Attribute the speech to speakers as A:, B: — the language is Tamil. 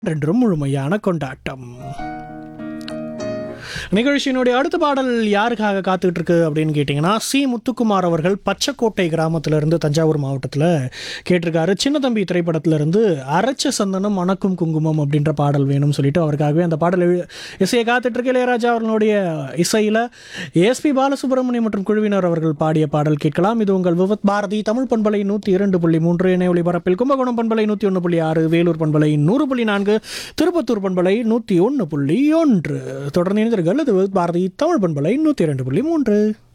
A: ரெண்டும் முழுமையான கொண்டாட்டம் நிகழ்ச்சியினுடைய அடுத்த பாடல் யாருக்காக காத்துக்கிட்டு இருக்கு அப்படின்னு கேட்டிங்கன்னா சி முத்துக்குமார் அவர்கள் பச்சைக்கோட்டை கிராமத்திலிருந்து தஞ்சாவூர் மாவட்டத்தில் கேட்டிருக்காரு சின்ன தம்பி திரைப்படத்திலிருந்து அரைச்ச சந்தனம் மணக்கும் குங்குமம் அப்படின்ற பாடல் வேணும்னு சொல்லிட்டு அவருக்காகவே அந்த பாடல் எழு- இசையை காத்துட்டு இருக்க இளையராஜா அவர்களுடைய இசையில் எஸ்பி பாலசுப்ரமணியம் மற்றும் குழுவினர் அவர்கள் பாடிய பாடல் கேட்கலாம் இது உங்கள் விவத் பாரதி தமிழ் பண்பலை நூற்றி இரண்டு புள்ளி மூன்று இணை ஒளிபரப்பில் கும்பகோணம் பண்பலை நூற்றி ஒன்று புள்ளி ஆறு வேலூர் பண்பலை நூறு புள்ளி நான்கு திருப்பத்தூர் பண்பலை நூற்றி ஒன்று புள்ளி ஒன்று தொடர்ந்து இணைந்தீர்கள் இது விவத் பாரதி தமிழ் பண்பலை நூற்றி இரண்டு புள்ளி மூன்று